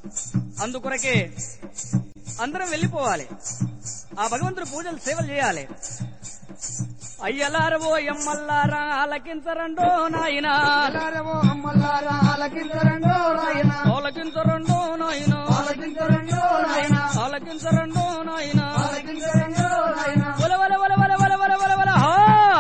అందుకొరకే అందరం వెళ్ళిపోవాలి ఆ భగవంతుడు పూజలు సేవలు చేయాలి అయ్యలారవో ఎమ్మల్లారా ఆలకించరండో నాయనా అల్లారవో అమ్మల్లారా ఆలకించరండో నాయన ఆలకించరండో నాయనా ఆలకించరండో నాయన ఆలకించరండో నాయనా ఆలకించరండో నాయన వల వల వల వల వల వల వల వల హా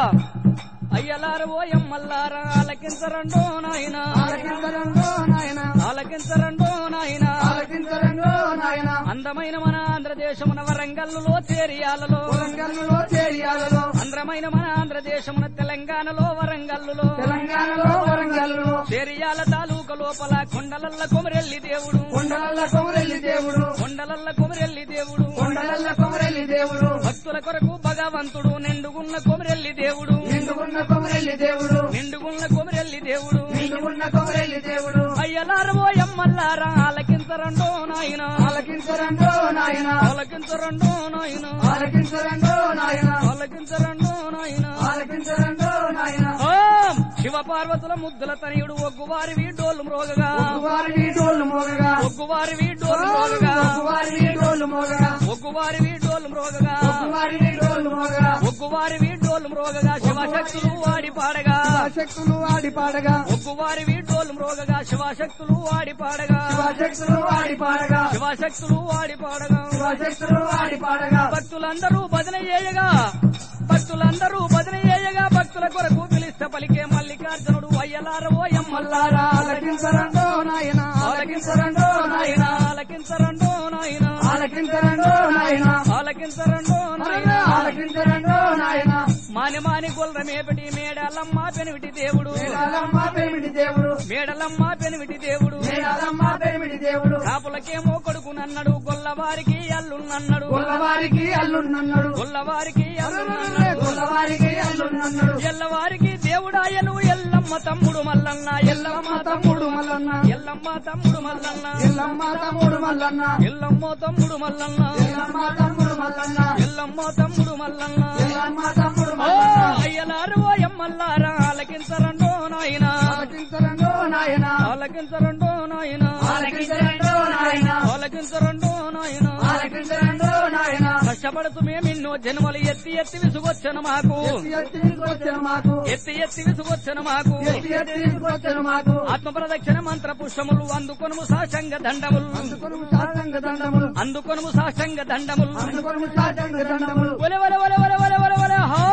అయ్యలారవో ఎమ్మల్లారా ఆలకించరండో నాయనా ఆలకించరండో నాయన ఆలకించరండో నాయనా ఆలకించరండో నాయన అందమైన మన ఆంధ్రదేశమున వరంగల్లులో చేరియాలలో వరంగల్లో చేరియాలలో అందమైన మన ఆంధ్రదేశమున తెలంగాణలో వరంగల్లులో తెలంగాణలో వరంగల్లో చేరియాల తాలూక లోపల కొండలల్ల కొమరెల్లి దేవుడు కొండలల్ల కొమరెల్లి దేవుడు కొండలల్ల కొమరెల్లి దేవుడు కొండలల్ల కొమరెల్లి దేవుడు భక్తుల కొరకు భగవంతుడు నిండుగున్న కొమరెల్లి దేవుడు నిండుకున్న కొమరెల్లి దేవుడు నిండుగున్న కొమరెల్లి దేవుడు నిండుకున్న కొమరెల్లి దేవుడు అయ్యలారవో ఎమ్మల్లారా ఆలకించరండో నాయన ఆలకించరండో నాయన ఆలకించరండో నాయన ఆలకించరండో నాయన ఆలకించరండో నాయన ఆలకించరండో నాయన ఓం శివ పార్వతుల ముద్దుల తనయుడు ఒగ్గువారి డోలు మ్రోగగా ఒగ్గువారి డోలు మోగగా ఒగ్గువారి డోలు మ్రోగగా ఒగ్గువారి డోలు మోగగా ఒగ్గువారి డోలు మ్రోగగా ఒగ్గువారి డోలు మోగగా ఒగ్గువారి డోలు మ్రోగగా శివశక్తులు వాడి పాడగా శక్తులు ఆడి పాడగా ఒగ్గువారి డోలు మ్రోగగా శివశక్తులు వాడి పాడగా శక్తులు ఆడి పాడగా శివశక్తులు వాడి పాడగా శక్తులు ఆడి పాడగా భక్తులందరూ భజన చేయగా భక్తులందరూ భజన చేయగా భక్తుల కొరకు పిలిస్తే పలికే మల్లికార్జునుడు అయ్యలారవో ఎమ్మల్లారా ఆలకించరండో నాయన ఆలకించరండో నాయన ఆలకించరండో నాయన ఆలకించరండో నాయన ఆలకించరండో నాయన ఆలకించరండో నాయన మాని మాని గొల్రమేపటి మేడలమ్మ పెనివిటి దేవుడు మేడాలమ్మ పెరిమిడి దేవుడు మేడలమ్మ పెనివిటి దేవుడు మేడాలమ్మ పెరిమిడి దేవుడు కాపులకేమో కొడుకునన్నాడు గొల్లవారికి అల్లున్నన్నాడు గొల్లవారికి అల్లున్నన్నాడు గొల్లవారికి అల్లున్నన్నాడు గొల్లవారికి అల్లున్నన్నాడు ఎల్లవారికి దేవుడాయను ఎల్లమ్మ తమ్ముడు మల్లన్న ఎల్లమ్మ తమ్ముడు మల్లన్న ఎల్లమ్మ తమ్ముడు మల్లన్న ఎల్లమ్మ తమ్ముడు మల్లన్న ఎల్లమ్మ తమ్ముడు మల్లన్న ఎల్లమ్మ తమ్ముడు మల్లన్న ఎల్లమ్మ తమ్ముడు మల్లన్న ఎల్లమ్మ తమ్ముడు ఓ మల్లన్న అయ్యలారు ఓ ఎమ్మల్లారా ఆలకించరండో నాయన ఆలకించరండో నాయన ఆలకించరండో నాయన ఆలకించరండో నాయన ఆలకించరండో నాయన ఆలకించరండో నాయన కష్టపడుతూ మేమిన్నో జన్మలు ఎత్తి ఎత్తి విసుగొచ్చను మాకు ఎత్తి ఎత్తి తీసుకొచ్చిన మాకు ఎత్తి ఎత్తి విసుగొచ్చను మాకు ఎత్తి ఎత్తి తీసుకొచ్చిన మాకు ఆత్మ ప్రదక్షిణ మంత్ర పుష్పములు అందుకొనుము సాశంగ దండములు అందుకొనుము సాతంగ దండములు అందుకొనుము సాశంగ దండములు అందుకొనుము సాతంగ దండములు ఒలె ఒలె ఒలె ఒలె ఒలె ఒలె ఒలె హా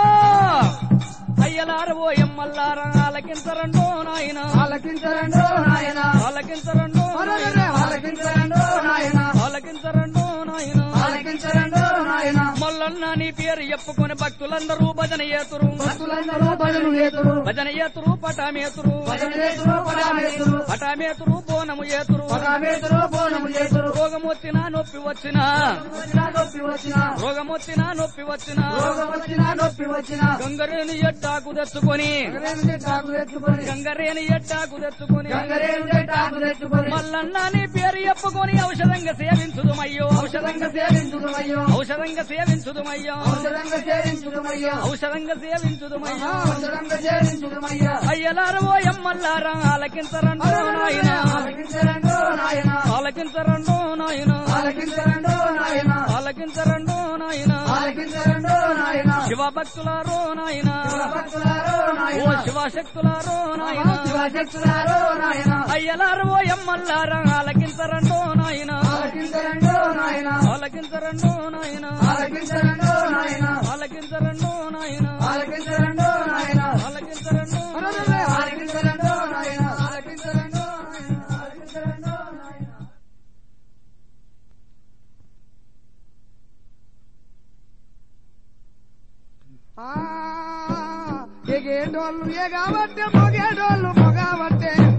అయ్యలార ఓ ఎమ్మల్లారా ఆలకించరండో నాయన ఆలకించరండో నాయన ఆలకించరండో అరెరెరె, ఆలకించరండో నాయన ఆలకించరండో నాయన ఆలకించరండో నాయన మల్లన్న నీ పేరు చెప్పుకొని భక్తులందరూ భజన ఏతురు భక్తులందరూ భజను ఏతురు భజన ఏతురు పటామేతురు భజన ఏతురు పరామేతురు పటామేతురు బోనము ఏతురు పరామేతురు బోనము చేతురు రోగం వచ్చినా నొప్పి వచ్చినా వచ్చినా నొప్పి వచ్చినా రోగం వచ్చినా నొప్పి వచ్చినా రోగం వచ్చినా నొప్పి వచ్చినా గంగరేని ఎట్టాకు తెచ్చుకొని గంగరేను టాకు తెచ్చుకొని గంగరేని ఎట్టాకు తెచ్చుకొని గంగరేను టాకు తెచ్చుకొని మల్లన్న నీ పేరు చెప్పుకొని ఔషధంగా సేవించుదుమయ్యో ఔషధంగా ఔషధంగా సేవించుదుమయ్యో ఔషధంగా సేవించుదుమయ్యో ఔషధంగా సేవించుదుమయ్యో ఔషధంగా సేవించుదుమయ్యో ఔషధంగా సేవించుదుమయ్యో అయ్యలారవో ఎమ్మల్లారా ఆలకించరండో నాయన ఆలకించరండో నాయన ఆలకించరండో నాయన ఆలకించరండో నాయన ఆలకించరండో నాయన ఆలకించరండో నాయన శివ భక్తులారో నాయన భక్తులారో ఓ నాయన శివశక్తులారో నాయన శివశక్తులారో నాయన అయ్యలారవో ఎమ్మల్లారా ఆలకించరండో నాయన ఆలకించరండో నాయన ఆలకించరండో నాయన ఆలకించరండో నాయన ఆలకించరండో నాయన ఆలకించరండో నాయన ఆలకించరండో అరెరెరె, ఆలకించరండో నాయన ఆలకించరండో నాయన ఆలకించరండో నాయన ఎగేటోళ్ళు ఎగబట్టే మొగేటోళ్ళు మొగబట్టే